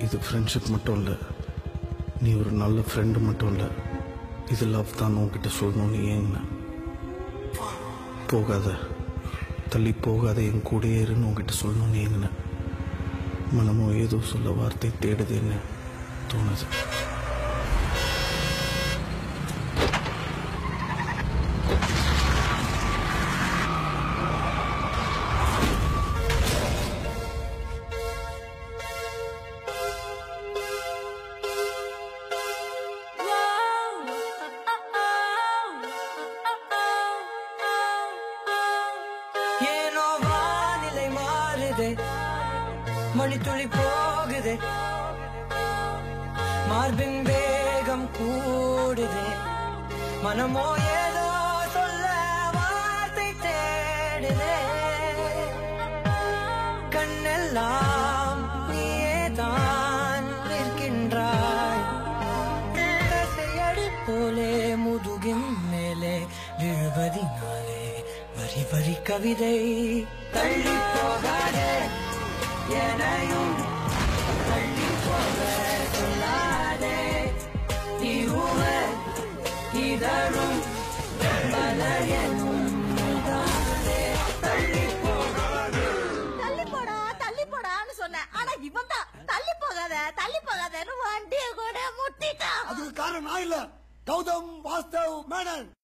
இது ஃப்ரெண்ட்ஷிப் மட்டும் இல்லை நீ ஒரு நல்ல ஃப்ரெண்டு மட்டும் இல்லை இது லவ் தான் உன்கிட்ட சொல்லணும்னு ஏங்கின போகாத தள்ளி போகாத என் கூடயே இருன்னு உன்கிட்ட சொல்லணும்னு ஏங்கின மனமோ ஏதோ சொல்ல வார்த்தை தேடுதுன்னு தோணுது ஏனோ வானிலை மாறுதே மணித்துளி போகுதே மார்பின் வேகம் கூடுதே மனமோ ஏதோ சொல்ல வார்த்தை தேடுதே கண்ணெல்லாம் நீயே தான் நிற்கின்றாய் தசையடி போலே முதுகின் மேலே விழுவதினாலே வரி வரி கவிதை தள்ளி போகாதே எனையும் தள்ளி போக சொல்லாதே இருவ இதழும் மலையனும் நீதானே. தள்ளி போகாதே தள்ளி போடா தள்ளி போடான்னு சொன்னேன் ஆனா இவன் தான் தள்ளி போகாத தள்ளி போகாதன்னு வண்டியை கூட முட்டிட்டான் அதுக்கு காரணம் நான் இல்ல கௌதம் வாஸ்தவ் மேனன்